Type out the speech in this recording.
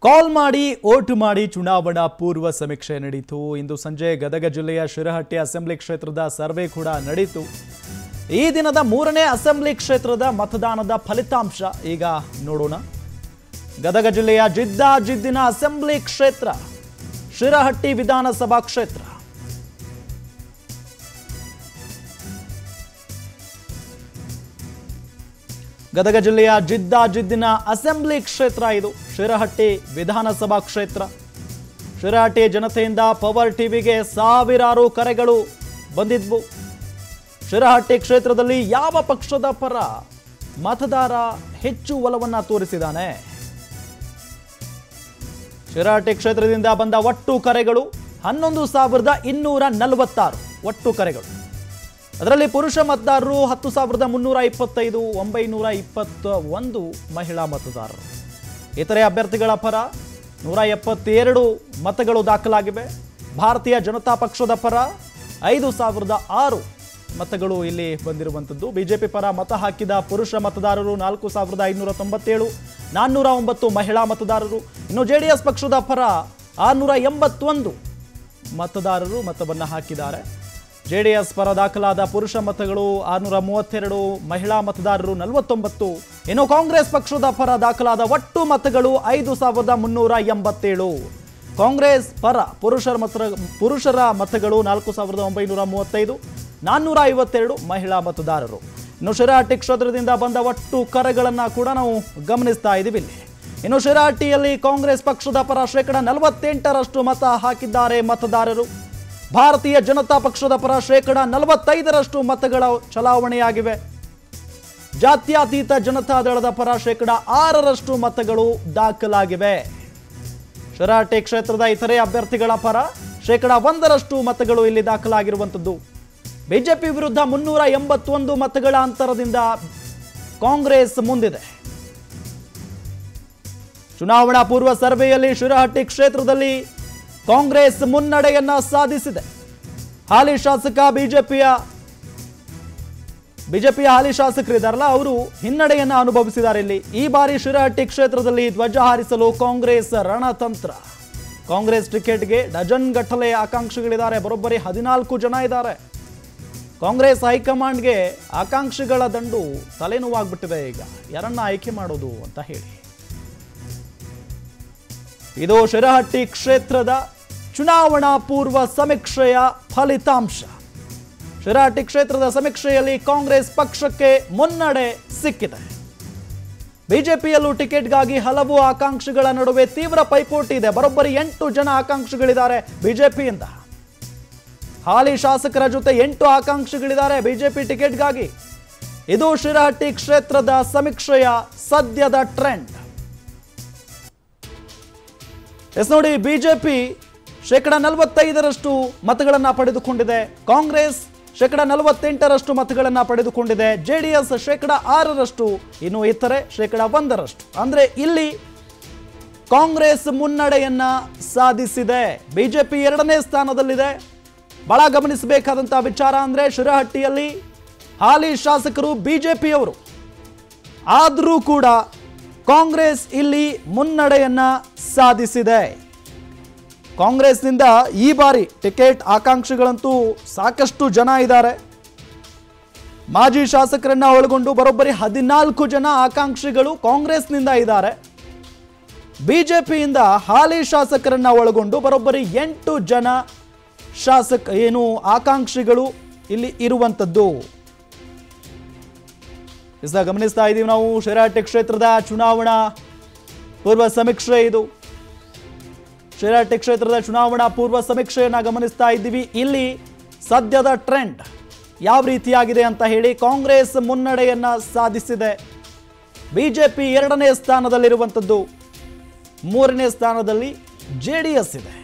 ಕಾಲ್ ಮಾಡಿ ಓಟು ಮಾಡಿ ಚುನಾವಣಾ ಪೂರ್ವ ಸಮೀಕ್ಷೆ ನಡೀತು ಇಂದು ಸಂಜೆ ಗದಗ ಜಿಲ್ಲೆಯ ಶಿರಹಟ್ಟಿ ಅಸೆಂಬ್ಲಿ ಕ್ಷೇತ್ರದ ಸರ್ವೆ ಕೂಡ ನಡೀತು ಈ ದಿನದ ಮೂರನೇ ಅಸೆಂಬ್ಲಿ ಕ್ಷೇತ್ರದ ಮತದಾನದ ಫಲಿತಾಂಶ ಈಗ ನೋಡೋಣ ಗದಗ ಜಿಲ್ಲೆಯ ಜಿದ್ದಾಜಿದ್ದಿನ ಅಸೆಂಬ್ಲಿ ಕ್ಷೇತ್ರ ಶಿರಹಟ್ಟಿ ವಿಧಾನಸಭಾ ಕ್ಷೇತ್ರ ಗದಗ ಜಿಲ್ಲೆಯ ಜಿದ್ದಾಜಿದ್ದಿನ ಅಸೆಂಬ್ಲಿ ಕ್ಷೇತ್ರ ಇದು ಶಿರಹಟ್ಟಿ ವಿಧಾನಸಭಾ ಕ್ಷೇತ್ರ ಶಿರಹಟ್ಟಿ ಜನತೆಯಿಂದ ಪವರ್ ಟಿವಿಗೆ ಸಾವಿರಾರು ಕರೆಗಳು ಬಂದಿದ್ವು ಶಿರಹಟ್ಟಿ ಕ್ಷೇತ್ರದಲ್ಲಿ ಯಾವ ಪಕ್ಷದ ಪರ ಮತದಾರ ಹೆಚ್ಚು ಒಲವನ್ನ ತೋರಿಸಿದ್ದಾನೆ ಶಿರಹಟ್ಟಿ ಕ್ಷೇತ್ರದಿಂದ ಬಂದ ಒಟ್ಟು ಕರೆಗಳು ಹನ್ನೊಂದು ಸಾವಿರದ ಇನ್ನೂರ ನಲವತ್ತಾರು ಒಟ್ಟು ಕರೆಗಳು ಅದರಲ್ಲಿ ಪುರುಷ ಮತದಾರರು ಹತ್ತು ಸಾವಿರದ ಮುನ್ನೂರ ಇಪ್ಪತ್ತೈದು ಒಂಬೈನೂರ ಇಪ್ಪತ್ತ ಒಂದು ಮಹಿಳಾ ಮತದಾರರು ಇತರೆ ಅಭ್ಯರ್ಥಿಗಳ ಪರ ನೂರ ಎಪ್ಪತ್ತೆರಡು ಮತಗಳು ದಾಖಲಾಗಿವೆ ಭಾರತೀಯ ಜನತಾ ಪಕ್ಷದ ಪರ ಐದು ಸಾವಿರದ ಆರು ಮತಗಳು ಇಲ್ಲಿ ಬಂದಿರುವಂಥದ್ದು ಬಿಜೆಪಿ ಪರ ಮತ ಹಾಕಿದ ಪುರುಷ ಮತದಾರರು ನಾಲ್ಕು ಸಾವಿರದ ಐನೂರ ತೊಂಬತ್ತೇಳು ನಾನ್ನೂರ ಒಂಬತ್ತು ಮಹಿಳಾ ಮತದಾರರು ಇನ್ನು ಜೆ ಡಿ ಎಸ್ ಪಕ್ಷದ ಪರ ಆರುನೂರ ಎಂಬತ್ತೊಂದು ಮತದಾರರು ಮತವನ್ನು ಹಾಕಿದ್ದಾರೆ ಜೆಡಿಎಸ್ ಪರ ದಾಖಲಾದ ಪುರುಷ ಮತಗಳು ಆರುನೂರ ಮೂವತ್ತೆರಡು ಮಹಿಳಾ ಮತದಾರರು ನಲವತ್ತೊಂಬತ್ತು ಇನ್ನು ಕಾಂಗ್ರೆಸ್ ಪಕ್ಷದ ಪರ ದಾಖಲಾದ ಒಟ್ಟು ಮತಗಳು ಐದು ಸಾವಿರದ ಮುನ್ನೂರ ಎಂಬತ್ತೇಳು ಕಾಂಗ್ರೆಸ್ ಪರ ಪುರುಷರ ಮತ ಪುರುಷರ ಮತಗಳು ನಾಲ್ಕು ಸಾವಿರದ ಒಂಬೈನೂರ ಮೂವತ್ತೈದು ನಾನ್ನೂರ ಐವತ್ತೆರಡು ಮಹಿಳಾ ಮತದಾರರು ಇನ್ನು ಶಿರಹಟ್ಟಿ ಕ್ಷೇತ್ರದಿಂದ ಬಂದ ಒಟ್ಟು ಕರೆಗಳನ್ನು ಕೂಡ ನಾವು ಗಮನಿಸ್ತಾ ಇದ್ದೀವಿ ಇಲ್ಲಿ ಇನ್ನು ಶಿರಹಟ್ಟಿಯಲ್ಲಿ ಕಾಂಗ್ರೆಸ್ ಪಕ್ಷದ ಪರ ಶೇಕಡ ನಲವತ್ತೆಂಟರಷ್ಟು ಮತ ಹಾಕಿದ್ದಾರೆ ಮತದಾರರು ಭಾರತೀಯ ಜನತಾ ಪಕ್ಷದ ಪರ ಶೇಕಡ ನಲವತ್ತೈದರಷ್ಟು ಮತಗಳ ಚಲಾವಣೆಯಾಗಿವೆ ಜಾತ್ಯತೀತ ಜನತಾದಳದ ಪರ ಶೇಕಡ ಆರರಷ್ಟು ಮತಗಳು ದಾಖಲಾಗಿವೆ ಶಿರಾಟೆ ಕ್ಷೇತ್ರದ ಇತರೆ ಅಭ್ಯರ್ಥಿಗಳ ಪರ ಶೇಕಡ ಒಂದರಷ್ಟು ಮತಗಳು ಇಲ್ಲಿ ದಾಖಲಾಗಿರುವಂಥದ್ದು ಬಿಜೆಪಿ ವಿರುದ್ಧ ಮುನ್ನೂರ ಎಂಬತ್ತೊಂದು ಮತಗಳ ಅಂತರದಿಂದ ಕಾಂಗ್ರೆಸ್ ಮುಂದಿದೆ ಚುನಾವಣಾ ಪೂರ್ವ ಸರ್ವೆಯಲ್ಲಿ ಶಿರಹಟ್ಟಿ ಕ್ಷೇತ್ರದಲ್ಲಿ ಕಾಂಗ್ರೆಸ್ ಮುನ್ನಡೆಯನ್ನ ಸಾಧಿಸಿದೆ ಹಾಲಿ ಶಾಸಕ ಬಿಜೆಪಿಯ ಬಿಜೆಪಿಯ ಹಾಲಿ ಶಾಸಕರಿದ್ದಾರಲ್ಲ ಅವರು ಹಿನ್ನಡೆಯನ್ನ ಅನುಭವಿಸಿದ್ದಾರೆ ಇಲ್ಲಿ ಈ ಬಾರಿ ಶಿರಹಟ್ಟಿ ಕ್ಷೇತ್ರದಲ್ಲಿ ಧ್ವಜ ಹಾರಿಸಲು ಕಾಂಗ್ರೆಸ್ ರಣತಂತ್ರ ಕಾಂಗ್ರೆಸ್ ಟಿಕೆಟ್ಗೆ ಡಜನ್ ಗಟ್ಟಲೆ ಆಕಾಂಕ್ಷಿಗಳಿದ್ದಾರೆ ಬರೋಬ್ಬರಿ ಹದಿನಾಲ್ಕು ಜನ ಇದ್ದಾರೆ ಕಾಂಗ್ರೆಸ್ ಹೈಕಮಾಂಡ್ಗೆ ಆಕಾಂಕ್ಷಿಗಳ ದಂಡು ತಲೆನೋವಾಗ್ಬಿಟ್ಟಿದೆ ಈಗ ಯಾರನ್ನ ಆಯ್ಕೆ ಮಾಡೋದು ಅಂತ ಹೇಳಿ ಇದು ಶಿರಹಟ್ಟಿ ಕ್ಷೇತ್ರದ ಚುನಾವಣಾ ಪೂರ್ವ ಸಮೀಕ್ಷೆಯ ಫಲಿತಾಂಶ ಶಿರಹಟ್ಟಿ ಕ್ಷೇತ್ರದ ಸಮೀಕ್ಷೆಯಲ್ಲಿ ಕಾಂಗ್ರೆಸ್ ಪಕ್ಷಕ್ಕೆ ಮುನ್ನಡೆ ಸಿಕ್ಕಿದೆ ಬಿಜೆಪಿಯಲ್ಲೂ ಟಿಕೆಟ್ಗಾಗಿ ಹಲವು ಆಕಾಂಕ್ಷಿಗಳ ನಡುವೆ ತೀವ್ರ ಪೈಪೋಟಿ ಇದೆ ಬರೋಬ್ಬರಿ ಎಂಟು ಜನ ಆಕಾಂಕ್ಷಿಗಳಿದ್ದಾರೆ ಬಿಜೆಪಿಯಿಂದ ಹಾಲಿ ಶಾಸಕರ ಜೊತೆ ಎಂಟು ಆಕಾಂಕ್ಷಿಗಳಿದ್ದಾರೆ ಬಿಜೆಪಿ ಟಿಕೆಟ್ಗಾಗಿ ಇದು ಶಿರಹಟ್ಟಿ ಕ್ಷೇತ್ರದ ಸಮೀಕ್ಷೆಯ ಸದ್ಯದ ಟ್ರೆಂಡ್ ಎಸ್ ನೋಡಿ ಬಿಜೆಪಿ ಶೇಕಡ ನಲವತ್ತೈದರಷ್ಟು ಮತಗಳನ್ನ ಪಡೆದುಕೊಂಡಿದೆ ಕಾಂಗ್ರೆಸ್ ಶೇಕಡ ನಲವತ್ತೆಂಟರಷ್ಟು ಮತಗಳನ್ನ ಪಡೆದುಕೊಂಡಿದೆ ಜೆಡಿಎಸ್ ಶೇಕಡ ಆರರಷ್ಟು ಇನ್ನು ಇತರೆ ಶೇಕಡ ಒಂದರಷ್ಟು ಅಂದ್ರೆ ಇಲ್ಲಿ ಕಾಂಗ್ರೆಸ್ ಮುನ್ನಡೆಯನ್ನ ಸಾಧಿಸಿದೆ ಬಿಜೆಪಿ ಎರಡನೇ ಸ್ಥಾನದಲ್ಲಿದೆ ಬಹಳ ಗಮನಿಸಬೇಕಾದಂತಹ ವಿಚಾರ ಅಂದ್ರೆ ಶಿರಹಟ್ಟಿಯಲ್ಲಿ ಹಾಲಿ ಶಾಸಕರು ಬಿಜೆಪಿಯವರು ಆದರೂ ಕೂಡ ಕಾಂಗ್ರೆಸ್ ಇಲ್ಲಿ ಮುನ್ನಡೆಯನ್ನ ಸಾಧಿಸಿದೆ ಕಾಂಗ್ರೆಸ್ನಿಂದ ಈ ಬಾರಿ ಟಿಕೆಟ್ ಆಕಾಂಕ್ಷಿಗಳಂತೂ ಸಾಕಷ್ಟು ಜನ ಇದ್ದಾರೆ ಮಾಜಿ ಶಾಸಕರನ್ನ ಒಳಗೊಂಡು ಬರೋಬ್ಬರಿ ಹದಿನಾಲ್ಕು ಜನ ಆಕಾಂಕ್ಷಿಗಳು ಕಾಂಗ್ರೆಸ್ನಿಂದ ಇದ್ದಾರೆ ಬಿಜೆಪಿಯಿಂದ ಹಾಲಿ ಶಾಸಕರನ್ನ ಒಳಗೊಂಡು ಬರೋಬ್ಬರಿ ಎಂಟು ಜನ ಶಾಸಕ ಏನು ಆಕಾಂಕ್ಷಿಗಳು ಇಲ್ಲಿ ಇರುವಂಥದ್ದು ಇಸ ಗಮನಿಸ್ತಾ ಇದ್ದೀವಿ ನಾವು ಶಿರಾಟೆ ಕ್ಷೇತ್ರದ ಚುನಾವಣಾ ಪೂರ್ವ ಸಮೀಕ್ಷೆ ಇದು ಶಿರಾಟೆ ಕ್ಷೇತ್ರದ ಚುನಾವಣಾ ಪೂರ್ವ ಸಮೀಕ್ಷೆಯನ್ನ ಗಮನಿಸ್ತಾ ಇದ್ದೀವಿ ಇಲ್ಲಿ ಸದ್ಯದ ಟ್ರೆಂಡ್ ಯಾವ ರೀತಿಯಾಗಿದೆ ಅಂತ ಹೇಳಿ ಕಾಂಗ್ರೆಸ್ ಮುನ್ನಡೆಯನ್ನ ಸಾಧಿಸಿದೆ ಬಿಜೆಪಿ ಎರಡನೇ ಸ್ಥಾನದಲ್ಲಿರುವಂಥದ್ದು ಮೂರನೇ ಸ್ಥಾನದಲ್ಲಿ ಜೆ ಡಿ ಎಸ್ ಇದೆ